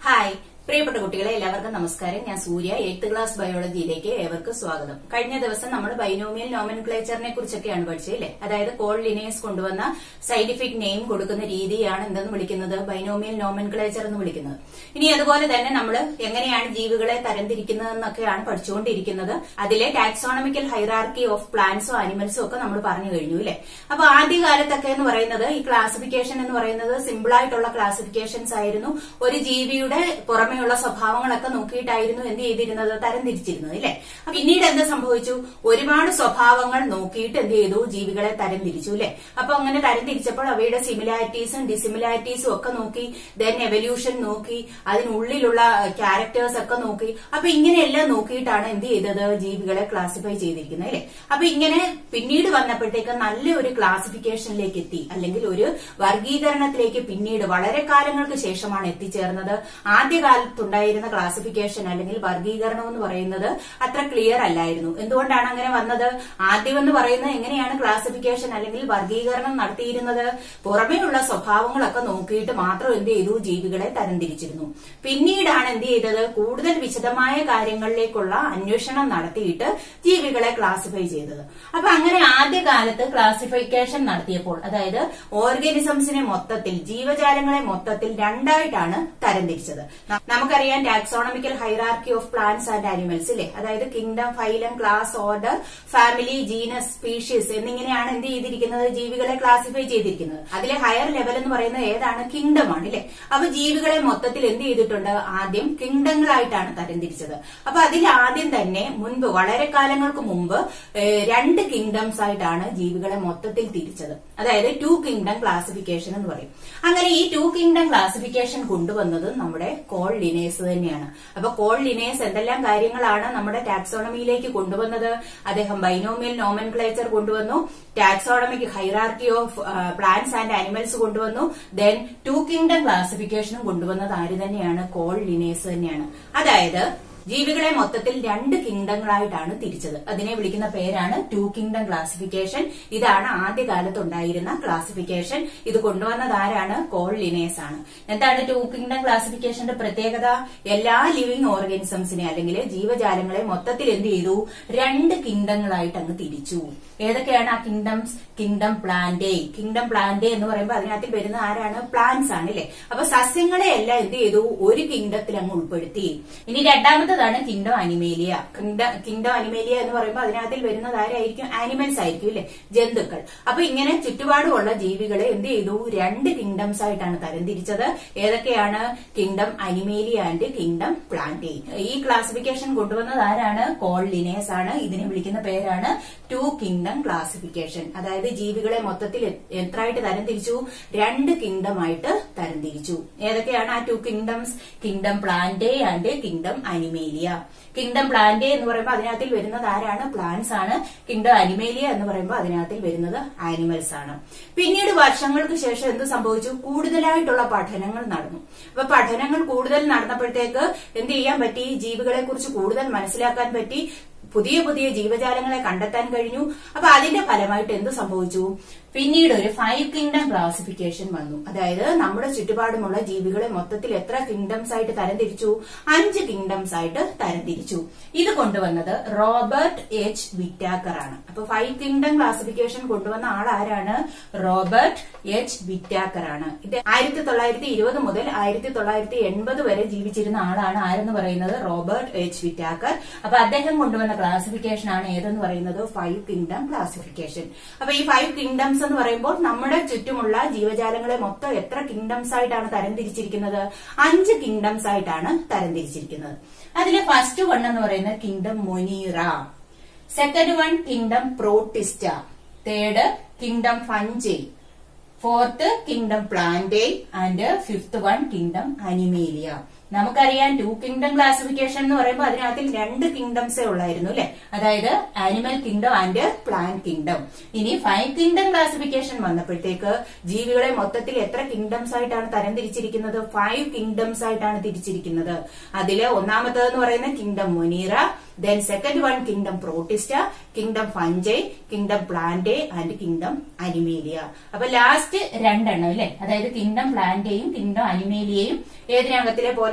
hi പ്രിയപ്പെട്ട കുട്ടികളെ എല്ലാവർക്കും നമസ്കാരം ഞാൻ സൂര്യ എയ്ത്ത് ക്ലാസ് ബയോളജിയിലേക്ക് ഏവർക്കും സ്വാഗതം കഴിഞ്ഞ ദിവസം നമ്മൾ ബൈനോമിയൽ നോമൻക്ലേച്ചറിനെ കുറിച്ചൊക്കെയാണ് പഠിച്ചത് അല്ലേ അതായത് കോൾ ലിനേഴ്സ് കൊണ്ടുവന്ന സയന്റിഫിക് നെയിം കൊടുക്കുന്ന രീതിയാണ് എന്തെന്ന് വിളിക്കുന്നത് ബൈനോമിയൽ നോമൻക്ലേച്ചർ എന്ന് വിളിക്കുന്നത് ഇനി അതുപോലെ തന്നെ നമ്മൾ എങ്ങനെയാണ് ജീവികളെ തരംതിരിക്കുന്നതെന്നൊക്കെയാണ് പഠിച്ചുകൊണ്ടിരിക്കുന്നത് അതിലെ ടാക്സോണമിക്കൽ ഹൈറാർക്കി ഓഫ് പ്ലാന്റ്സും ആനിമൽസും ഒക്കെ നമ്മൾ പറഞ്ഞു കഴിഞ്ഞു അല്ലേ അപ്പൊ ആദ്യകാലത്തൊക്കെ എന്ന് പറയുന്നത് ഈ ക്ലാസിഫിക്കേഷൻ എന്ന് പറയുന്നത് സിമ്പിൾ ആയിട്ടുള്ള ക്ലാസിഫിക്കേഷൻസ് ആയിരുന്നു ഒരു ജീവിയുടെ പുറമെയുള്ള സ്വഭാവങ്ങളൊക്കെ നോക്കിയിട്ടായിരുന്നു എന്ത് ചെയ്തിരുന്നത് തരംതിരിച്ചിരുന്നത് അല്ലെ പിന്നീട് എന്ത് സംഭവിച്ചു ഒരുപാട് സ്വഭാവങ്ങൾ നോക്കിയിട്ട് എന്ത് ചെയ്തു ജീവികളെ തരംതിരിച്ചു അല്ലെ അപ്പൊ അങ്ങനെ തരംതിരിച്ചപ്പോൾ അവയുടെ സിമിലാരിറ്റീസും ഡിസിമിലാരിറ്റീസും ഒക്കെ നോക്കി ദെൻ എവല്യൂഷൻ നോക്കി അതിനുള്ളിലുള്ള ക്യാരക്ടേഴ്സ് ഒക്കെ നോക്കി അപ്പൊ ഇങ്ങനെയെല്ലാം നോക്കിയിട്ടാണ് എന്ത് ചെയ്തത് ജീവികളെ ക്ലാസിഫൈ ചെയ്തിരിക്കുന്നത് അല്ലെ അപ്പൊ ഇങ്ങനെ പിന്നീട് വന്നപ്പോഴത്തേക്ക് നല്ലൊരു ക്ലാസിഫിക്കേഷനിലേക്ക് എത്തി അല്ലെങ്കിൽ ഒരു വർഗീകരണത്തിലേക്ക് പിന്നീട് വളരെ കാലങ്ങൾക്ക് ശേഷമാണ് എത്തിച്ചേർന്നത് ആദ്യകാലത്തുണ്ടായിരുന്ന ക്ലാസിഫിക്കേഷൻ അല്ലെങ്കിൽ വർഗീകരണം എന്ന് പറയുന്നത് അത്ര ക്ലിയർ അല്ലായിരുന്നു എന്തുകൊണ്ടാണ് അങ്ങനെ വന്നത് ആദ്യം എന്ന് പറയുന്നത് എങ്ങനെയാണ് ക്ലാസിഫിക്കേഷൻ അല്ലെങ്കിൽ വർഗീകരണം നടത്തിയിരുന്നത് പുറമേയുള്ള സ്വഭാവങ്ങളൊക്കെ നോക്കിയിട്ട് മാത്രം എന്ത് ചെയ്തു ജീവികളെ തരംതിരിച്ചിരുന്നു പിന്നീടാണ് എന്ത് ചെയ്തത് കൂടുതൽ വിശദമായ കാര്യങ്ങളിലേക്കുള്ള അന്വേഷണം നടത്തിയിട്ട് ജീവികളെ ക്ലാസിഫൈ ചെയ്തത് അപ്പൊ അങ്ങനെ ആദ്യകാലത്ത് ക്ലാസിഫിക്കേഷൻ നടത്തിയപ്പോൾ അതായത് ഓർഗാനിസംസിനെ മൊത്തത്തിൽ ജീവജാലങ്ങളെ മൊത്തത്തിൽ രണ്ടായിട്ടാണ് തരംതിരിച്ചത് ന- നമുക്കറിയാം taxonomical hierarchy of plants and animals ഇല്ലേ അതായത് kingdom phylum class order family genus species എന്നിങ്ങനെയാണ് എന്ത് ചെയ്തിരിക്കുന്നത് ജീവികളെ ക്ലാസിഫൈ ചെയ്തിരിക്കുന്നത് അതിലെ ഹയർ ലെവൽ എന്ന് പറയുന്നത് ഏതാണ് കിങ്ഡം ആണ് ഇല്ലേ അപ്പൊ ജീവികളെ മൊത്തത്തിൽ എന്ത് ചെയ്തിട്ടുണ്ട് ആദ്യം കിങ്ഡങ്ങളായിട്ടാണ് തരംതിരിച്ചത് അപ്പൊ അതിൽ ആദ്യം തന്നെ മുൻപ് വളരെ കാലങ്ങൾക്ക് മുമ്പ് ഏഹ്, രണ്ട് കിങ്ഡംസ് ആയിട്ടാണ് ജീവികളെ മൊത്തത്തിൽ തിരിച്ചത് അതായത് ടു കിങ്ഡം ക്ലാസിഫിക്കേഷൻ എന്ന് പറയും അങ്ങനെ ഈ ടു കിങ്ഡം ക്ലാസിഫിക്കേഷൻ കൊണ്ടുവന്നത് നമ്മുടെ കോൾ ലിനേഴ്സ് തന്നെയാണ് അപ്പൊ കോൾ ലിനേഴ്സ് എന്തെല്ലാം കാര്യങ്ങളാണ് നമ്മുടെ ടാക്സോണമിയിലേക്ക് കൊണ്ടുവന്നത് അദ്ദേഹം ബൈനോമിയൽ നോമൻക്ലേച്ചർ കൊണ്ടുവന്നു taxonomic hierarchy of plants and animals കൊണ്ടുവന്നു ദെൻ ടു കിങ്ഡം ക്ലാസിഫിക്കേഷനും കൊണ്ടുവന്നത് ആര് തന്നെയാണ് കോൾ ലിനേഴ്സ് തന്നെയാണ് അതായത് ജീവികളെ മൊത്തത്തിൽ രണ്ട് കിങ്ഡങ്ങളായിട്ടാണ് തിരിച്ചത് അതിനെ വിളിക്കുന്ന പേരാണ് ടു കിങ്ഡം ക്ലാസിഫിക്കേഷൻ ഇതാണ് ആദ്യകാലത്ത് ഉണ്ടായിരുന്ന ക്ലാസിഫിക്കേഷൻ ഇത് കൊണ്ടുവന്നത് ആരാണ് കോൾ ലിനേഴ്സ് ആണ് എന്താണ് ടു കിങ്ഡം ക്ലാസിഫിക്കേഷന്റെ പ്രത്യേകത എല്ലാ ലിവിംഗ് ഓർഗാനിസംസിനെ അല്ലെങ്കിൽ ജീവജാലങ്ങളെ മൊത്തത്തിൽ എന്ത് ചെയ്തു രണ്ട് കിങ്ഡങ്ങളായിട്ട് അങ്ങ് തിരിച്ചു ഏതൊക്കെയാണ് ആ kingdoms kingdom Plantae kingdom Plantae എന്ന് പറയുമ്പോൾ അതിനകത്ത് വരുന്ന ആരാണ് പ്ലാന്റ്സ് ആണ് അല്ലെ അപ്പൊ സസ്യങ്ങളെ എല്ലാം എന്ത് ചെയ്തു ഒരു കിങ്ഡത്തിൽ അങ്ങ് ഉൾപ്പെടുത്തി ഇനി രണ്ടാമത്തതാണ് കിങ്ഡം അനിമേലിയ കിങ്ഡം അനിമേലിയ എന്ന് പറയുമ്പോൾ അതിനകത്തിൽ വരുന്നത് ആരായിരിക്കും ആനിമൽസ് ആയിരിക്കും അല്ലെ ജന്തുക്കൾ അപ്പൊ ഇങ്ങനെ ചുറ്റുപാടുമുള്ള ജീവികളെ എന്ത് ചെയ്തു രണ്ട് കിങ്ഡംസ് ആയിട്ടാണ് തരംതിരിച്ചത് ഏതൊക്കെയാണ് kingdom Animalia and kingdom Plantae ഈ ക്ലാസിഫിക്കേഷൻ കൊണ്ടുവന്നത് ആരാണ് കോൾ ലിനേസ് ആണ് ഇതിനെ വിളിക്കുന്ന പേരാണ് ടു കിങ്ഡം ക്ലാസിഫിക്കേഷൻ അതായത് ജീവികളെ മൊത്തത്തിൽ എ- എത്രയായിട്ട് തരംതിരിച്ചു രണ്ട് കിങ്ഡം ആയിട്ട് തരംതിരിച്ചു ഏതൊക്കെയാണ് ആ two kingdoms kingdom Plantae and kingdom Animalia kingdom Plantae എന്ന് പറയുമ്പോൾ അതിനകത്തിൽ വരുന്നത് ആരാണ് പ്ലാന്റ്സ് ആണ് കിങ്ഡം അനിമേലിയ എന്ന് പറയുമ്പോൾ അതിനകത്തിൽ വരുന്നത് ആനിമൽസ് ആണ് പിന്നീട് വർഷങ്ങൾക്ക് ശേഷം എന്ത് സംഭവിച്ചു കൂടുതലായിട്ടുള്ള പഠനങ്ങൾ നടന്നു അപ്പൊ പഠനങ്ങൾ കൂടുതൽ നടന്നപ്പോഴത്തേക്ക് എന്ത് ചെയ്യാൻ പറ്റി ജീവികളെ കുറിച്ച് കൂടുതൽ മനസ്സിലാക്കാൻ പറ്റി പുതിയ പുതിയ ജീവജാലങ്ങളെ കണ്ടെത്താൻ കഴിഞ്ഞു അപ്പൊ അതിന്റെ ഫലമായിട്ട് എന്ത് സംഭവിച്ചു പിന്നീട് ഒരു ഫൈവ് കിങ്ഡം ക്ലാസിഫിക്കേഷൻ വന്നു അതായത് നമ്മുടെ ചുറ്റുപാടുമുള്ള ജീവികളെ മൊത്തത്തിൽ എത്ര കിങ്ഡംസ് ആയിട്ട് തരംതിരിച്ചു അഞ്ച് കിങ്ഡംസ് ആയിട്ട് തരംതിരിച്ചു ഇത് കൊണ്ടുവന്നത് റോബർട്ട് എച്ച് വിറ്റാക്കർ ആണ് അപ്പൊ ഫൈവ് കിങ്ഡം ക്ലാസിഫിക്കേഷൻ കൊണ്ടുവന്ന ആൾ ആരാണ് റോബർട്ട് എച്ച് വിറ്റാക്കർ ആണ് ഇത് ആയിരത്തി തൊള്ളായിരത്തി ഇരുപത് മുതൽ ആയിരത്തി തൊള്ളായിരത്തി എൺപത് വരെ ജീവിച്ചിരുന്ന ആളാണ് ആരെന്ന് പറയുന്നത് റോബർട്ട് എച്ച് വിറ്റാക്കർ അപ്പൊ അദ്ദേഹം കൊണ്ടുവന്ന ക്ലാസിഫിക്കേഷൻ ആണ് ഏതെന്ന് പറയുന്നത് ഫൈവ് കിങ്ഡം ക്ലാസിഫിക്കേഷൻ അപ്പൊ ഈ ഫൈവ് കിങ്ഡംസ് എന്ന് പറയുമ്പോൾ നമ്മുടെ ചുറ്റുമുള്ള ജീവജാലങ്ങളെ മൊത്തം എത്ര കിങ്ഡംസ് ആയിട്ടാണ് തരംതിരിച്ചിരിക്കുന്നത് അഞ്ച് കിങ്ഡംസ് ആയിട്ടാണ് തരംതിരിച്ചിരിക്കുന്നത് അതിലെ ഫസ്റ്റ് വൺ എന്ന് പറയുന്നത് kingdom Monera second one kingdom Protista third kingdom Fungi fourth kingdom Plantae and fifth one kingdom Animalia നമുക്കറിയാം ടു കിങ്ഡം ക്ലാസിഫിക്കേഷൻ എന്ന് പറയുമ്പോൾ അതിനകത്തിൽ രണ്ട് കിങ്ഡംസേ ഉള്ളായിരുന്നു അല്ലെ അതായത് animal kingdom and plant kingdom ഇനി ഫൈവ് കിങ്ഡം ക്ലാസിഫിക്കേഷൻ വന്നപ്പോഴത്തേക്ക് ജീവികളെ മൊത്തത്തിൽ എത്ര കിങ്ഡംസ് ആയിട്ടാണ് തരംതിരിച്ചിരിക്കുന്നത് ഫൈവ് കിങ്ഡംസ് ആയിട്ടാണ് തിരിച്ചിരിക്കുന്നത് അതില് ഒന്നാമത്തേതെന്ന് പറയുന്നത് kingdom Monera then second one kingdom Protista kingdom Fungi kingdom Plantae and kingdom Animalia അപ്പൊ ലാസ്റ്റ് രണ്ടെണ്ണം അല്ലെ അതായത് കിങ്ഡം പ്ലാന്റേയും കിങ്ഡം അനിമേലിയയും ഏതിനകത്തിലെ പോലെ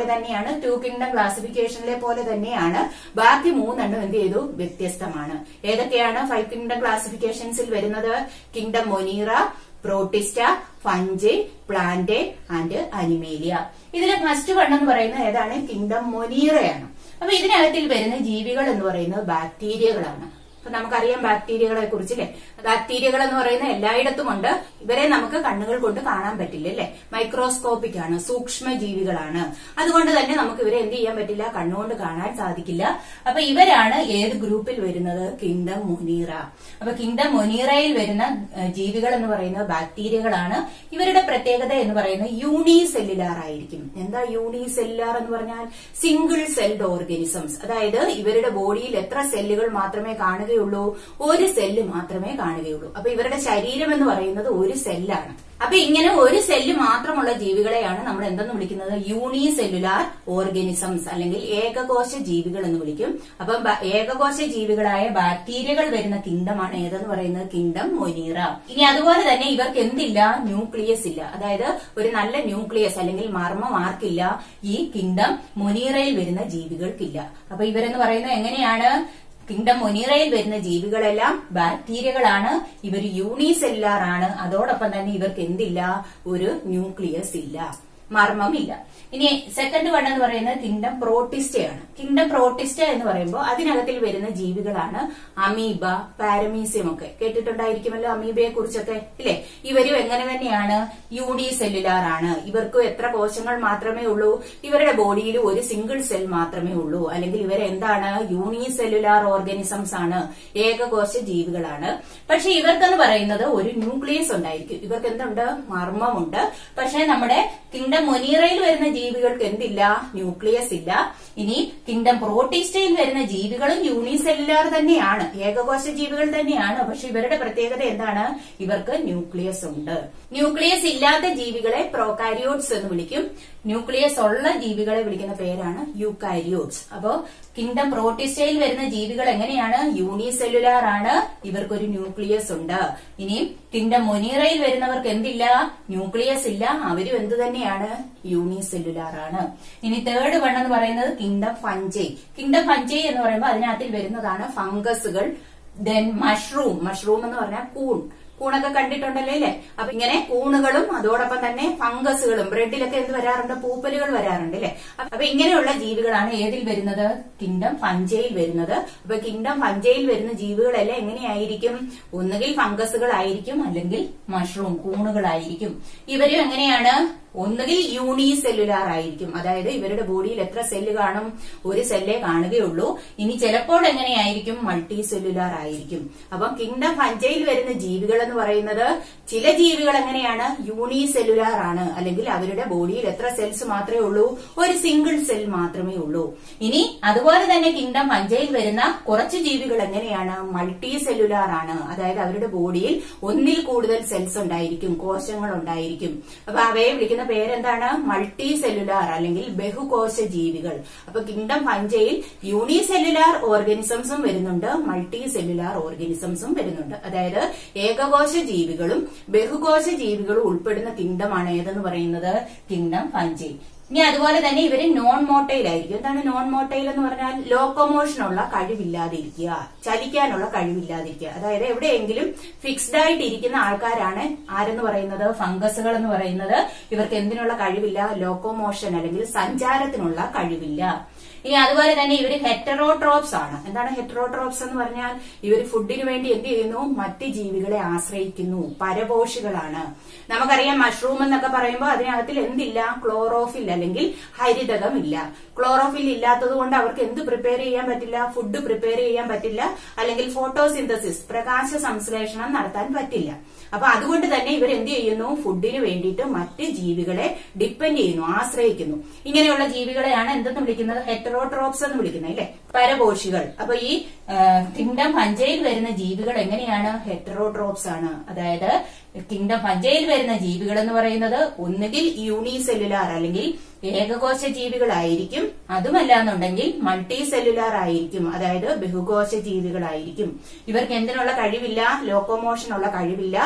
തന്നെയാണ് ടു കിങ്ഡം ക്ലാസിഫിക്കേഷനിലെ പോലെ തന്നെയാണ് ബാക്കി മൂന്നെണ്ണം എന്ത് ചെയ്തു വ്യത്യസ്തമാണ് ഏതൊക്കെയാണ് ഫൈവ് കിങ്ഡം ക്ലാസിഫിക്കേഷൻസിൽ വരുന്നത് kingdom Monera Protista Fungi plant and Animalia ഇതിലെ ഫസ്റ്റ് വൺ എന്ന് പറയുന്നത് ഏതാണ് കിങ്ഡം മൊനീറയാണ് അപ്പൊ ഇതിനകത്തിൽ വരുന്ന ജീവികൾ എന്ന് പറയുന്നത് ബാക്ടീരിയകളാണ് അപ്പൊ നമുക്കറിയാം ബാക്ടീരിയകളെ കുറിച്ച് അല്ലെ ബാക്ടീരിയകൾ എന്ന് പറയുന്ന എല്ലായിടത്തും ഉണ്ട് ഇവരെ നമുക്ക് കണ്ണുകൾ കൊണ്ട് കാണാൻ പറ്റില്ല അല്ലെ മൈക്രോസ്കോപ്പിക് ആണ് സൂക്ഷ്മ ജീവികളാണ് അതുകൊണ്ട് തന്നെ നമുക്ക് ഇവരെ എന്ത് ചെയ്യാൻ പറ്റില്ല കണ്ണുകൊണ്ട് കാണാൻ സാധിക്കില്ല അപ്പൊ ഇവരാണ് ഏത് ഗ്രൂപ്പിൽ വരുന്നത് കിങ്ഡം മൊനീറ അപ്പൊ കിങ്ഡം മൊനീറയിൽ വരുന്ന ഏഹ്, ജീവികൾ എന്ന് പറയുന്നത് ബാക്ടീരിയകളാണ് ഇവരുടെ പ്രത്യേകത എന്ന് പറയുന്നത് യൂണി സെല്ലുലാർ ആയിരിക്കും എന്താ യൂണി സെല്ലുലാർ എന്ന് പറഞ്ഞാൽ സിംഗിൾ സെൽഡ് ഓർഗാനിസംസ് അതായത് ഇവരുടെ ബോഡിയിൽ എത്ര സെല്ലുകൾ മാത്രമേ കാണുകയുള്ളൂ ഒരു സെല്ല് മാത്രമേ കാണുകയുള്ളൂ അപ്പൊ ഇവരുടെ ശരീരം എന്ന് പറയുന്നത് ഒരു സെല്ലാണ് അപ്പൊ ഇങ്ങനെ ഒരു സെല്ല് മാത്രമുള്ള ജീവികളെയാണ് നമ്മൾ എന്തെന്ന് വിളിക്കുന്നത് യൂണി സെല്ലുലാർ ഓർഗാനിസംസ് അല്ലെങ്കിൽ ഏകകോശ ജീവികൾ എന്ന് വിളിക്കും അപ്പം ബ- ഏകകോശ ജീവികളായ ബാക്ടീരിയകൾ വരുന്ന കിങ്ഡമാണ് ഏതെന്ന് പറയുന്നത് കിങ്ഡം മൊനീറ ഇനി അതുപോലെ തന്നെ ഇവർക്ക് എന്തില്ല ന്യൂക്ലിയസ് ഇല്ല അതായത് ഒരു നല്ല ന്യൂക്ലിയസ് അല്ലെങ്കിൽ മർമ്മം ആർക്കില്ല ഈ കിങ്ഡം മൊനീറയിൽ വരുന്ന ജീവികൾക്കില്ല അപ്പൊ ഇവരെന്ന് പറയുന്നത് എങ്ങനെയാണ് കിങ്ഡം മൊനീറയിൽ വരുന്ന ജീവികളെല്ലാം ബാക്ടീരിയകളാണ് ഇവർ യൂണിസെല്ലാർ ആണ് അതോടൊപ്പം തന്നെ ഇവർക്ക് എന്തില്ല ഒരു ന്യൂക്ലിയസ് ഇല്ല മർമ്മമില്ല ഇനി സെക്കൻഡ് വൺ എന്ന് പറയുന്നത് കിങ്ഡം പ്രോട്ടിസ്റ്റയാണ് കിങ്ഡം പ്രോട്ടിസ്റ്റ എന്ന് പറയുമ്പോൾ അതിനകത്തിൽ വരുന്ന ജീവികളാണ് അമീബ പാരമീസിയം ഒക്കെ കേട്ടിട്ടുണ്ടായിരിക്കുമല്ലോ അമീബയെ കുറിച്ചൊക്കെ ഇല്ലേ ഇവരും എങ്ങനെ തന്നെയാണ് യൂണി സെല്ലുലാർ ആണ് ഇവർക്ക് എത്ര കോശങ്ങൾ മാത്രമേ ഉള്ളൂ ഇവരുടെ ബോഡിയിൽ ഒരു സിംഗിൾ സെൽ മാത്രമേ ഉള്ളൂ അല്ലെങ്കിൽ ഇവർ എന്താണ് യൂണി സെല്ലുലാർ ഓർഗാനിസംസ് ആണ് ഏകകോശ ജീവികളാണ് പക്ഷെ ഇവർക്കെന്ന് പറയുന്നത് ഒരു ന്യൂക്ലിയസ് ഉണ്ടായിരിക്കും ഇവർക്ക് എന്തുണ്ട് മർമ്മമുണ്ട് പക്ഷെ നമ്മുടെ കിങ്ഡം മൊനീറയിൽ വരുന്ന ജീവികൾക്ക് എന്തില്ല ന്യൂക്ലിയസ് ഇല്ല ഇനി കിങ്ഡം പ്രോട്ടീസ്റ്റയിൽ വരുന്ന ജീവികളും യൂണിസെല്ലുലാർ തന്നെയാണ് ഏകകോശ ജീവികൾ തന്നെയാണ് പക്ഷെ ഇവരുടെ പ്രത്യേകത എന്താണ് ഇവർക്ക് ന്യൂക്ലിയസ് ഉണ്ട് ന്യൂക്ലിയസ് ഇല്ലാത്ത ജീവികളെ പ്രോകാരിയോട്സ് എന്ന് വിളിക്കും ന്യൂക്ലിയസ് ഉള്ള ജീവികളെ വിളിക്കുന്ന പേരാണ് യൂക്കാരിയോട്സ് അപ്പോ കിങ്ഡം പ്രോട്ടിസ്റ്റയിൽ വരുന്ന ജീവികൾ എങ്ങനെയാണ് യൂണിസെല്ലുലാർ ആണ് ഇവർക്കൊരു ന്യൂക്ലിയസ് ഉണ്ട് ഇനിയും കിങ്ഡം മൊനീറയിൽ വരുന്നവർക്ക് എന്തില്ല ന്യൂക്ലിയസ് ഇല്ല അവരും എന്ത് തന്നെയാണ് യൂണിസെല്ലുലാർ ആണ് ഇനി തേർഡ് വൺ എന്ന് പറയുന്നത് കിങ്ഡം ഫഞ്ചൈ കിങ്ഡം ഫഞ്ചൈ എന്ന് പറയുമ്പോൾ അതിനകത്തിൽ വരുന്നതാണ് ഫംഗസുകൾ ദെൻ മഷ്റൂം മഷ്റൂം എന്ന് പറഞ്ഞാൽ കൂൺ കൂണൊക്കെ കണ്ടിട്ടുണ്ടല്ലോ അല്ലേ അപ്പൊ ഇങ്ങനെ കൂണുകളും അതോടൊപ്പം തന്നെ ഫംഗസുകളും ബ്രെഡിലൊക്കെ എന്ത് വരാറുണ്ട് പൂപ്പലുകൾ വരാറുണ്ട് അല്ലെ അപ്പൊ ഇങ്ങനെയുള്ള ജീവികളാണ് ഏതിൽ വരുന്നത് കിങ്ഡം ഫഞ്ചയിൽ വരുന്നത് അപ്പൊ കിങ്ഡം ഫഞ്ചയിൽ വരുന്ന ജീവികളെല്ലാം എങ്ങനെയായിരിക്കും ഒന്നുകിൽ ഫംഗസുകളായിരിക്കും അല്ലെങ്കിൽ മഷ്റൂം കൂണുകളായിരിക്കും ഇവരും എങ്ങനെയാണ് ഒന്നുകിൽ യൂണി സെല്ലുലാർ ആയിരിക്കും അതായത് ഇവരുടെ ബോഡിയിൽ എത്ര സെല്ല് കാണും ഒരു സെല്ലേ കാണുകയുള്ളൂ ഇനി ചിലപ്പോൾ എങ്ങനെയായിരിക്കും മൾട്ടി സെല്ലുലാർ ആയിരിക്കും അപ്പം കിങ്ഡം ഫഞ്ചയിൽ വരുന്ന ജീവികൾ എന്ന് പറയുന്നത് ചില ജീവികൾ എങ്ങനെയാണ് യൂണി സെല്ലുലാർ ആണ് അല്ലെങ്കിൽ അവരുടെ ബോഡിയിൽ എത്ര സെൽസ് മാത്രമേ ഉള്ളൂ ഒരു സിംഗിൾ സെൽ മാത്രമേ ഉള്ളൂ ഇനി അതുപോലെ തന്നെ കിങ്ഡം ഫഞ്ചയിൽ വരുന്ന കുറച്ച് ജീവികൾ എങ്ങനെയാണ് മൾട്ടി സെല്ലുലാർ ആണ് അതായത് അവരുടെ ബോഡിയിൽ ഒന്നിൽ കൂടുതൽ സെൽസ് ഉണ്ടായിരിക്കും കോശങ്ങൾ ഉണ്ടായിരിക്കും അപ്പൊ അവയെ വിളിക്കുന്ന പേരെന്താണ് മൾട്ടി സെല്ലുലാർ അല്ലെങ്കിൽ ബഹുകോശ ജീവികൾ അപ്പൊ കിങ്ഡം ഫഞ്ചയിൽ യൂണി സെല്ലുലാർ ഓർഗാനിസംസും വരുന്നുണ്ട് മൾട്ടി സെല്ലുലാർ ഓർഗാനിസംസും വരുന്നുണ്ട് അതായത് ഏകകോശ ജീവികളും ബഹുകോശ ജീവികളും ഉൾപ്പെടുന്ന കിങ്ഡമാണ് ഏതെന്ന് പറയുന്നത് കിങ്ഡം ഫഞ്ചൈ ഇനി അതുപോലെ തന്നെ ഇവര് നോൺ മോട്ടൈൽ ആയിരിക്കും എന്താണ് നോൺ മോട്ടൈൽ എന്ന് പറഞ്ഞാൽ ലോക്കോമോഷനുള്ള കഴിവില്ലാതിരിക്കുക ചലിക്കാനുള്ള കഴിവില്ലാതിരിക്കുക അതായത് എവിടെയെങ്കിലും ഫിക്സ്ഡ് ആയിട്ട് ഇരിക്കുന്ന ആൾക്കാരാണ് ആരെന്ന് പറയുന്നത് ഫംഗസുകൾ എന്ന് പറയുന്നത് ഇവർക്ക് എന്തിനുള്ള കഴിവില്ല ലോക്കോമോഷൻ അല്ലെങ്കിൽ സഞ്ചാരത്തിനുള്ള കഴിവില്ല ഇനി അതുപോലെ തന്നെ ഇവര് ഹെറ്ററോട്രോപ്സ് ആണ് എന്താണ് ഹെറ്ററോട്രോപ്സ് എന്ന് പറഞ്ഞാൽ ഇവർ ഫുഡിന് വേണ്ടി എന്ത് ചെയ്യുന്നു മറ്റ് ജീവികളെ ആശ്രയിക്കുന്നു പരപോഷികളാണ് നമുക്കറിയാം മഷ്റൂം എന്നൊക്കെ പറയുമ്പോൾ അതിനകത്തിൽ എന്തില്ല ക്ലോറോഫിൽ അല്ലെങ്കിൽ ഹരിതകമില്ല ക്ലോറോഫിൽ ഇല്ലാത്തത് കൊണ്ട് അവർക്ക് എന്ത് പ്രിപ്പയർ ചെയ്യാൻ പറ്റില്ല ഫുഡ് പ്രിപ്പയർ ചെയ്യാൻ പറ്റില്ല അല്ലെങ്കിൽ ഫോട്ടോസിന്തസിസ് പ്രകാശ സംശ്ലേഷണം നടത്താൻ പറ്റില്ല അപ്പൊ അതുകൊണ്ട് തന്നെ ഇവർ എന്ത് ചെയ്യുന്നു ഫുഡിന് വേണ്ടിയിട്ട് മറ്റ് ജീവികളെ ഡിപ്പെൻഡ് ചെയ്യുന്നു ആശ്രയിക്കുന്നു ഇങ്ങനെയുള്ള ജീവികളെയാണ് എന്തെന്ന് വിളിക്കുന്നത് ഹെറ്ററോട്രോപ്സ് എന്ന് വിളിക്കുന്നത് അല്ലെ പരപോഷികൾ അപ്പൊ ഈ കിങ്ഡം പഞ്ചയിൽ വരുന്ന ജീവികൾ എങ്ങനെയാണ് ഹെറ്ററോട്രോപ്സ് ആണ് അതായത് കിങ്ഡം പഞ്ചയിൽ വരുന്ന ജീവികൾ എന്ന് പറയുന്നത് ഒന്നുകിൽ യൂണിസെല്ലുലാർ അല്ലെങ്കിൽ ഏകകോശ ജീവികളായിരിക്കും അതുമല്ല എന്നുണ്ടെങ്കിൽ മൾട്ടി സെല്ലുലാർ ആയിരിക്കും അതായത് ബഹുകോശ ജീവികളായിരിക്കും ഇവർക്ക് എന്തിനുള്ള കഴിവില്ല ലോക്കോമോഷനുള്ള കഴിവില്ല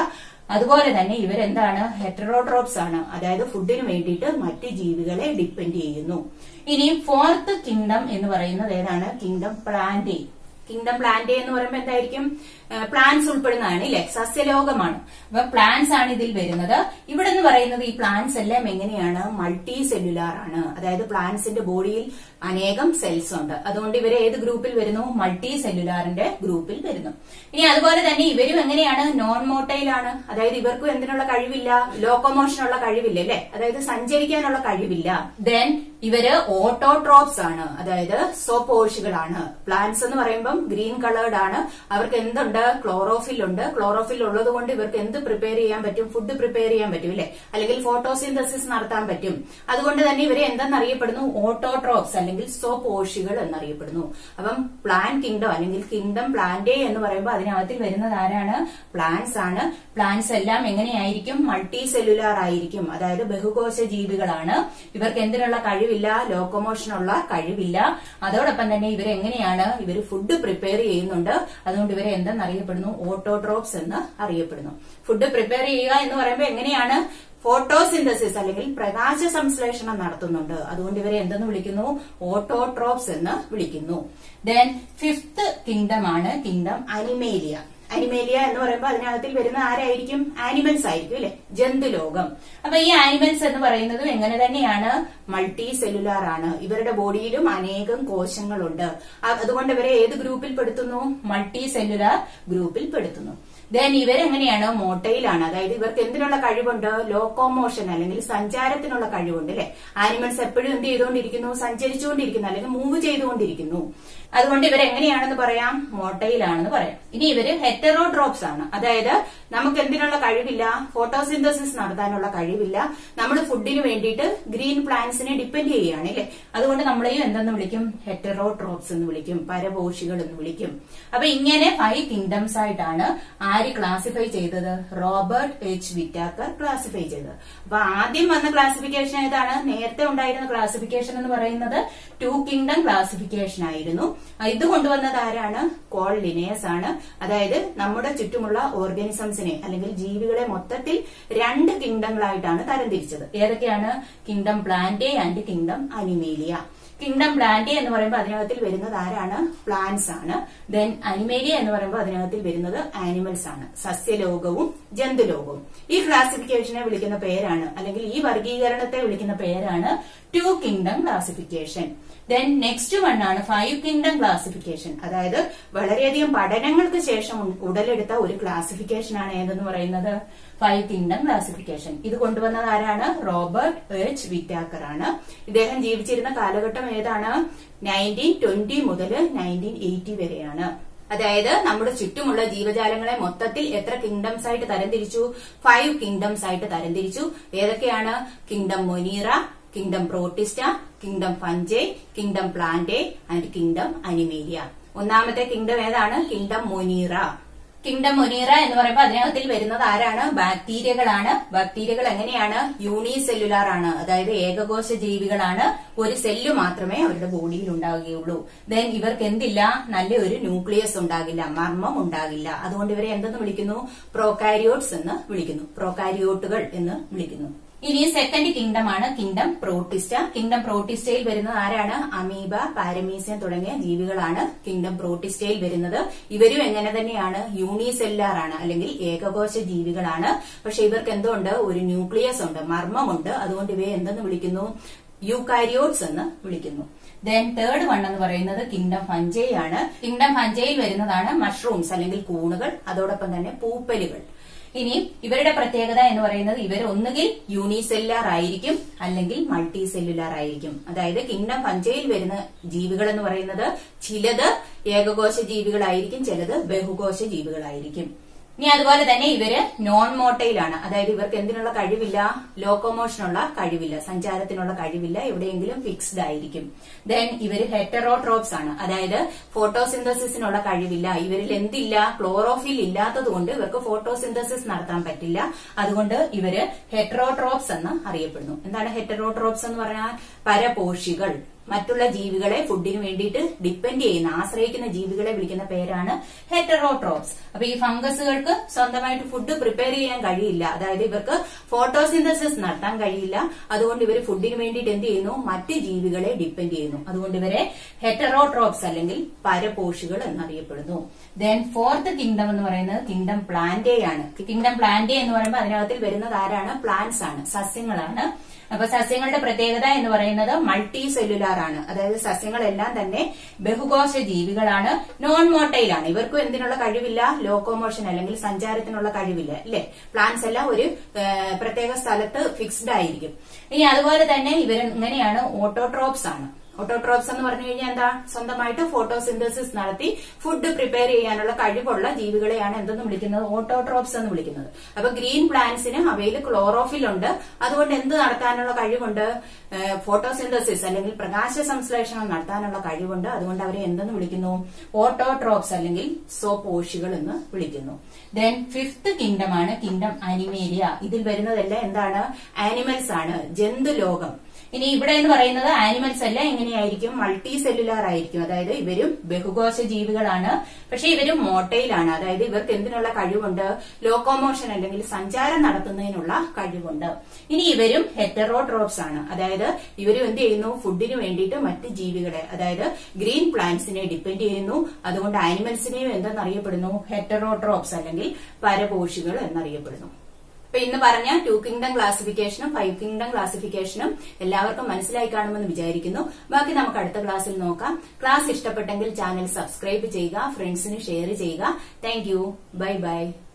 അതുപോലെ തന്നെ ഇവരെന്താണ് ഹെറ്ററോട്രോപ്സ് ആണ് അതായത് ഫുഡിന് വേണ്ടിയിട്ട് മറ്റ് ജീവികളെ ഡിപ്പെൻഡ് ചെയ്യുന്നു ഇനി ഫോർത്ത് കിങ്ഡം എന്ന് പറയുന്നത് ഏതാണ് കിങ്ഡം പ്ലാന്റേ കിങ്ഡം പ്ലാന്റ് എന്ന് പറയുമ്പോൾ എന്തായിരിക്കും പ്ലാന്റ്സ് ഉൾപ്പെടുന്നതാണ് ഇല്ലേ സസ്യലോകമാണ് അപ്പൊ പ്ലാന്റ്സ് ആണ് ഇതിൽ വരുന്നത് ഇവിടെ എന്ന് പറയുന്നത് ഈ പ്ലാന്റ്സ് എല്ലാം എങ്ങനെയാണ് മൾട്ടി സെല്ലുലാർ ആണ് അതായത് പ്ലാന്റ്സിന്റെ ബോഡിയിൽ അനേകം സെൽസ് ഉണ്ട് അതുകൊണ്ട് ഇവര് ഏത് ഗ്രൂപ്പിൽ വരുന്നു മൾട്ടി സെല്ലുലാറിന്റെ ഗ്രൂപ്പിൽ വരുന്നു ഇനി അതുപോലെ തന്നെ ഇവരും എങ്ങനെയാണ് നോൺ മോട്ടൈൽ ആണ് അതായത് ഇവർക്കും എന്തിനുള്ള കഴിവില്ല ലോക്കോമോഷനുള്ള കഴിവില്ല അല്ലെ അതായത് സഞ്ചരിക്കാനുള്ള കഴിവില്ല ദെൻ ഇവര് ഓട്ടോട്രോപ്സ് ആണ് അതായത് സോപോഷികളാണ് പ്ലാന്റ്സ് എന്ന് പറയുമ്പം ഗ്രീൻ കളേർഡ് ആണ് അവർക്ക് എന്തുണ്ട് ക്ലോറോഫിൽ ഉണ്ട് ക്ലോറോഫിൽ ഉള്ളത് കൊണ്ട് ഇവർക്ക് എന്ത് പ്രിപ്പയർ ചെയ്യാൻ പറ്റും ഫുഡ് പ്രിപ്പയർ ചെയ്യാൻ പറ്റും അല്ലെ അല്ലെങ്കിൽ ഫോട്ടോസിന്തസിസ് നടത്താൻ പറ്റും അതുകൊണ്ട് തന്നെ ഇവരെ എന്തെന്നറിയപ്പെടുന്നു ഓട്ടോട്രോപ്സ് അല്ലെങ്കിൽ സോപോഷികൾ എന്നറിയപ്പെടുന്നു അപ്പം പ്ലാൻ കിങ്ഡം അല്ലെങ്കിൽ കിങ്ഡം പ്ലാന്റേ എന്ന് പറയുമ്പോൾ അതിനകത്തിൽ വരുന്നത് ആരാണ് പ്ലാന്റ്സ് ആണ് പ്ലാന്റ്സ് എല്ലാം എങ്ങനെയായിരിക്കും മൾട്ടി സെല്ലുലാർ ആയിരിക്കും അതായത് ബഹുകോശ ജീവികളാണ് ഇവർക്ക് എന്തിനുള്ള കഴിവില്ല ലോക്കോമോഷനുള്ള കഴിവില്ല അതോടൊപ്പം തന്നെ ഇവർ എങ്ങനെയാണ് ഇവർ ഫുഡ് പ്രിപ്പയർ ചെയ്യുന്നുണ്ട് അതുകൊണ്ട് ഇവരെ എന്തെന്നറിയപ്പെടുന്നു ഓട്ടോട്രോപ്സ് എന്ന് അറിയപ്പെടുന്നു ഫുഡ് പ്രിപ്പയർ ചെയ്യുക എന്ന് പറയുമ്പോൾ എങ്ങനെയാണ് ഫോട്ടോസിന്തസിസ് അല്ലെങ്കിൽ പ്രകാശ സംശ്ലേഷണം നടത്തുന്നുണ്ട് അതുകൊണ്ട് ഇവരെ എന്തെന്ന് വിളിക്കുന്നു ഓട്ടോട്രോപ്സ് എന്ന് വിളിക്കുന്നു ദെൻ ഫിഫ്ത് കിങ്ഡം ആണ് കിങ്ഡം അനിമേലിയ അനിമേലിയ എന്ന് പറയുമ്പോൾ അതിനകത്തിൽ വരുന്ന ആരായിരിക്കും ആനിമൽസ് ആയിരിക്കും അല്ലെ ജന്തുലോകം അപ്പൊ ഈ ആനിമൽസ് എന്ന് പറയുന്നതും എങ്ങനെ തന്നെയാണ് മൾട്ടി സെല്ലുലാർ ആണ് ഇവരുടെ ബോഡിയിലും അനേകം കോശങ്ങളുണ്ട് അതുകൊണ്ട് ഇവരെ ഏത് ഗ്രൂപ്പിൽ പെടുത്തുന്നു മൾട്ടി സെല്ലുലാർ ഗ്രൂപ്പിൽ പെടുത്തുന്നു ദെൻ ഇവരെങ്ങനെയാണ് മോട്ടയിലാണ് അതായത് ഇവർക്ക് എന്തിനുള്ള കഴിവുണ്ട് ലോക്കോമോഷൻ അല്ലെങ്കിൽ സഞ്ചാരത്തിനുള്ള കഴിവുണ്ട് അല്ലെ ആനിമൽസ് എപ്പോഴും എന്ത് ചെയ്തുകൊണ്ടിരിക്കുന്നു സഞ്ചരിച്ചുകൊണ്ടിരിക്കുന്നു അല്ലെങ്കിൽ മൂവ് ചെയ്തുകൊണ്ടിരിക്കുന്നു അതുകൊണ്ട് ഇവരെങ്ങനെയാണെന്ന് പറയാം മോട്ടയിലാണെന്ന് പറയാം ഇനി ഇവര് ഹെറ്ററോട്രോപ്സ് ആണ് അതായത് നമുക്ക് എന്തിനുള്ള കഴിവില്ല ഫോട്ടോസിന്തസിസ് നടത്താനുള്ള കഴിവില്ല നമ്മൾ ഫുഡിന് വേണ്ടിയിട്ട് ഗ്രീൻ പ്ലാന്റ്സിനെ ഡിപ്പെൻഡ് ചെയ്യുകയാണ് അല്ലെ അതുകൊണ്ട് നമ്മളെയും എന്തെന്ന് വിളിക്കും ഹെറ്ററോട്രോപ്സ് എന്ന് വിളിക്കും പരപോഷികൾ എന്ന് വിളിക്കും അപ്പൊ ഇങ്ങനെ ഫൈവ് കിങ്ഡംസ് ആയിട്ടാണ് ആര് ക്ലാസിഫൈ ചെയ്തത് റോബർട്ട് എച്ച് വിറ്റാക്കർ ക്ലാസിഫൈ ചെയ്തത് അപ്പൊ ആദ്യം വന്ന ക്ലാസിഫിക്കേഷൻ ഏതാണ് നേരത്തെ ഉണ്ടായിരുന്ന ക്ലാസിഫിക്കേഷൻ എന്ന് പറയുന്നത് ടു കിങ്ഡം ക്ലാസിഫിക്കേഷൻ ആയിരുന്നു ഇത് കൊണ്ടുവന്നത് ആരാണ് കോൾ ലിനേസ് ആണ് അതായത് നമ്മുടെ ചുറ്റുമുള്ള ഓർഗാനിസംസിനെ അല്ലെങ്കിൽ ജീവികളെ മൊത്തത്തിൽ രണ്ട് കിങ്ഡങ്ങളായിട്ടാണ് തരംതിരിച്ചത് ഏതൊക്കെയാണ് kingdom Plantae and kingdom Animalia kingdom Plantae എന്ന് പറയുമ്പോൾ അതിനകത്തിൽ വരുന്നത് ആരാണ് പ്ലാന്റ്സ് ആണ് ദെൻ അനിമേലിയ എന്ന് പറയുമ്പോൾ അതിനകത്തിൽ വരുന്നത് ആനിമൽസ് ആണ് സസ്യലോകവും ജന്തുലോകവും ഈ ക്ലാസിഫിക്കേഷനെ വിളിക്കുന്ന പേരാണ് അല്ലെങ്കിൽ ഈ വർഗീകരണത്തെ വിളിക്കുന്ന പേരാണ് two kingdom classification then next one ആണ് ഫൈവ് കിങ്ഡം ക്ലാസിഫിക്കേഷൻ അതായത് വളരെയധികം പഠനങ്ങൾക്ക് ശേഷം ഉടലെടുത്ത ഒരു ക്ലാസിഫിക്കേഷൻ ആണ് ഏതെന്ന് പറയുന്നത് ഫൈവ് കിങ്ഡം ക്ലാസിഫിക്കേഷൻ ഇത് കൊണ്ടുവന്നത് ആരാണ് റോബർട്ട് എച്ച് വിറ്റാക്കർ ആണ് ഇദ്ദേഹം ജീവിച്ചിരുന്ന കാലഘട്ടം ഏതാണ് നയൻറ്റീൻ ട്വന്റി മുതൽ നയൻറ്റീൻ എയ്റ്റി വരെയാണ് അതായത് നമ്മുടെ ചുറ്റുമുള്ള ജീവജാലങ്ങളെ മൊത്തത്തിൽ എത്ര കിങ്ഡംസ് ആയിട്ട് തരംതിരിച്ചു ഫൈവ് കിങ്ഡംസ് ആയിട്ട് തരംതിരിച്ചു ഏതൊക്കെയാണ് kingdom Monera kingdom Protista kingdom Fungi kingdom Plantae and kingdom Animalia ഒന്നാമത്തെ കിങ്ഡം ഏതാണ് കിങ്ഡം മൊനീറ കിങ്ഡം മൊനീറ എന്ന് പറയുമ്പോൾ അതിനകത്തിൽ വരുന്നത് ആരാണ് ബാക്ടീരിയകളാണ് ബാക്ടീരിയകൾ എങ്ങനെയാണ് യൂണിസെല്ലുലാർ ആണ് അതായത് ഏകകോശ ജീവികളാണ് ഒരു സെല്ല് മാത്രമേ അവരുടെ ബോഡിയിൽ ഉണ്ടാവുകയുള്ളൂ ദെൻ ഇവർക്ക് എന്തില്ല നല്ല ഒരു ന്യൂക്ലിയസ് ഉണ്ടാകില്ല മർമ്മം ഉണ്ടാകില്ല അതുകൊണ്ട് ഇവരെ എന്തെന്ന് വിളിക്കുന്നു പ്രോകാരിയോട്സ് എന്ന് വിളിക്കുന്നു പ്രോകാരിയോട്ടുകൾ എന്ന് വിളിക്കുന്നു ഇനി സെക്കൻഡ് കിങ്ഡം ആണ് കിങ്ഡം പ്രോട്ടിസ്റ്റ കിങ്ഡം പ്രോട്ടിസ്റ്റയിൽ വരുന്നത് ആരാണ് അമീബ പാരമീസിയം തുടങ്ങിയ ജീവികളാണ് കിങ്ഡം പ്രോട്ടിസ്റ്റയിൽ വരുന്നത് ഇവരും എങ്ങനെ തന്നെയാണ് യൂണിസെല്ലാർ ആണ് അല്ലെങ്കിൽ ഏകകോശ ജീവികളാണ് പക്ഷെ ഇവർക്ക് എന്തുണ്ട് ഒരു ന്യൂക്ലിയസ് ഉണ്ട് മർമ്മമുണ്ട് അതുകൊണ്ട് ഇവയെ എന്തെന്ന് വിളിക്കുന്നു യൂകാരിയോട്സ് എന്ന് വിളിക്കുന്നു ദെൻ തേർഡ് വൺ എന്ന് പറയുന്നത് കിങ്ഡം ഫഞ്ചേ ആണ് കിങ്ഡം ഫഞ്ചയിൽ വരുന്നതാണ് മഷ്റൂംസ് അല്ലെങ്കിൽ കൂണുകൾ അതോടൊപ്പം തന്നെ പൂപ്പലുകൾ ഇനി ഇവരുടെ പ്രത്യേകത എന്ന് പറയുന്നത് ഇവർ ഒന്നുകിൽ യൂണിസെല്ലുലാർ ആയിരിക്കും അല്ലെങ്കിൽ മൾട്ടി സെല്ലുലാർ ആയിരിക്കും അതായത് കിങ്ഡം പഞ്ചയിൽ വരുന്ന ജീവികൾ എന്ന് പറയുന്നത് ചിലത് ഏകകോശ ജീവികളായിരിക്കും ചിലത് ബഹുകോശ ജീവികളായിരിക്കും ഇനി അതുപോലെ തന്നെ ഇവര് നോൺ മോട്ടയിലാണ് അതായത് ഇവർക്ക് എന്തിനുള്ള കഴിവില്ല ലോക്കോമോഷനുള്ള കഴിവില്ല സഞ്ചാരത്തിനുള്ള കഴിവില്ല എവിടെയെങ്കിലും ഫിക്സ്ഡ് ആയിരിക്കും ദെൻ ഇവര് ഹെറ്ററോട്രോപ്സ് ആണ് അതായത് ഫോട്ടോസിന്തസിസിനുള്ള കഴിവില്ല ഇവരിൽ എന്തില്ല ക്ലോറോഫിൽ ഇല്ലാത്തത് കൊണ്ട് ഇവർക്ക് ഫോട്ടോസിന്തസിസ് നടത്താൻ പറ്റില്ല അതുകൊണ്ട് ഇവര് ഹെറ്ററോട്രോപ്സ് എന്ന് അറിയപ്പെടുന്നു എന്താണ് ഹെറ്ററോട്രോപ്സ് എന്ന് പറഞ്ഞാൽ പരപോഷികൾ മറ്റുള്ള ജീവികളെ ഫുഡിന് വേണ്ടിയിട്ട് ഡിപ്പെൻഡ് ചെയ്യുന്ന ആശ്രയിക്കുന്ന ജീവികളെ വിളിക്കുന്ന പേരാണ് ഹെറ്ററോട്രോപ്സ് അപ്പൊ ഈ ഫംഗസുകൾക്ക് സ്വന്തമായിട്ട് ഫുഡ് പ്രിപ്പയർ ചെയ്യാൻ കഴിയില്ല അതായത് ഇവർക്ക് ഫോട്ടോസിന്തസിസ് നടത്താൻ കഴിയില്ല അതുകൊണ്ട് ഇവർ ഫുഡിന് വേണ്ടിയിട്ട് എന്ത് ചെയ്യുന്നു മറ്റ് ജീവികളെ ഡിപ്പെൻഡ് ചെയ്യുന്നു അതുകൊണ്ട് ഇവരെ ഹെറ്ററോട്രോപ്സ് അല്ലെങ്കിൽ പരപോഷികൾ എന്നറിയപ്പെടുന്നു ദെൻ ഫോർത്ത് കിങ്ഡം എന്ന് പറയുന്നത് കിങ്ഡം പ്ലാന്റേ ആണ് കിങ്ഡം പ്ലാന്റേ എന്ന് പറയുമ്പോൾ അതിനകത്തിൽ വരുന്നത് ആരാണ് പ്ലാന്റ്സ് ആണ് സസ്യങ്ങളാണ് അപ്പൊ സസ്യങ്ങളുടെ പ്രത്യേകത എന്ന് പറയുന്നത് മൾട്ടി സെല്ലുലാർ ആണ് അതായത് സസ്യങ്ങളെല്ലാം തന്നെ ബഹുകോശ ജീവികളാണ് നോൺ മോട്ടൈൽ ആണ് ഇവർക്കും എന്തിനുള്ള കഴിവില്ല ലോക്കോമോഷൻ അല്ലെങ്കിൽ സഞ്ചാരത്തിനുള്ള കഴിവില്ല അല്ലെ പ്ലാന്റ്സ് എല്ലാം ഒരു ഏഹ്, പ്രത്യേക സ്ഥലത്ത് ഫിക്സ്ഡ് ആയിരിക്കും ഇനി അതുപോലെ തന്നെ ഇവർ ഇങ്ങനെയാണ് ഓട്ടോട്രോപ്സ് ആണ് ഓട്ടോട്രോപ്സ് എന്ന് പറഞ്ഞു കഴിഞ്ഞാൽ എന്താ സ്വന്തമായിട്ട് ഫോട്ടോസിന്തസിസ് നടത്തി ഫുഡ് പ്രിപ്പയർ ചെയ്യാനുള്ള കഴിവുള്ള ജീവികളെയാണ് എന്തെന്ന് വിളിക്കുന്നത് ഓട്ടോട്രോപ്സ് എന്ന് വിളിക്കുന്നത് അപ്പൊ ഗ്രീൻ പ്ലാന്റ്സിന് അവയിൽ ക്ലോറോഫിൽ ഉണ്ട് അതുകൊണ്ട് എന്ത് നടത്താനുള്ള കഴിവുണ്ട് ഫോട്ടോസിന്തസിസ് അല്ലെങ്കിൽ പ്രകാശ സംശ്ലേഷണം നടത്താനുള്ള കഴിവുണ്ട് അതുകൊണ്ട് അവരെ എന്തെന്ന് വിളിക്കുന്നു ഓട്ടോട്രോപ്സ് അല്ലെങ്കിൽ സോപോഷികൾ എന്ന് വിളിക്കുന്നു ദെൻ ഫിഫ്ത് കിങ്ഡം ആണ് കിങ്ഡം അനിമേലിയ ഇതിൽ വരുന്നതെല്ലാം എന്താണ് ആനിമൽസ് ആണ് ജന്തുലോകം ഇനി ഇവിടെ എന്ന് പറയുന്നത് ആനിമൽസ് അല്ല എങ്ങനെയായിരിക്കും മൾട്ടി സെല്ലുലാർ ആയിരിക്കും അതായത് ഇവരും ബഹുകോശ ജീവികളാണ് പക്ഷെ ഇവരും മോട്ടയിലാണ് അതായത് ഇവർക്ക് എന്തിനുള്ള കഴിവുണ്ട് ലോക്കോമോഷൻ അല്ലെങ്കിൽ സഞ്ചാരം നടത്തുന്നതിനുള്ള കഴിവുണ്ട് ഇനി ഇവരും ഹെറ്ററോട്രോപ്സ് ആണ് അതായത് ഇവരും എന്ത് ചെയ്യുന്നു ഫുഡിന് വേണ്ടിയിട്ട് മറ്റ് ജീവികളെ അതായത് ഗ്രീൻ പ്ലാന്റ്സിനെ ഡിപ്പെൻഡ് ചെയ്യുന്നു അതുകൊണ്ട് ആനിമൽസിനെയും എന്തെന്നറിയപ്പെടുന്നു ഹെറ്ററോട്രോപ്സ് അല്ലെങ്കിൽ പരപോഷികൾ എന്നറിയപ്പെടുന്നു അപ്പൊ ഇന്ന് പറഞ്ഞ ടു കിങ്ഡം ക്ലാസിഫിക്കേഷനും ഫൈവ് കിങ്ഡം ക്ലാസിഫിക്കേഷനും എല്ലാവർക്കും മനസ്സിലായി കാണുമെന്ന് വിചാരിക്കുന്നു ബാക്കി നമുക്ക് അടുത്ത ക്ലാസ്സിൽ നോക്കാം ക്ലാസ് ഇഷ്ടപ്പെട്ടെങ്കിൽ ചാനൽ സബ്സ്ക്രൈബ് ചെയ്യുക ഫ്രണ്ട്സിന് ഷെയർ ചെയ്യുക താങ്ക് യു ബൈ ബൈ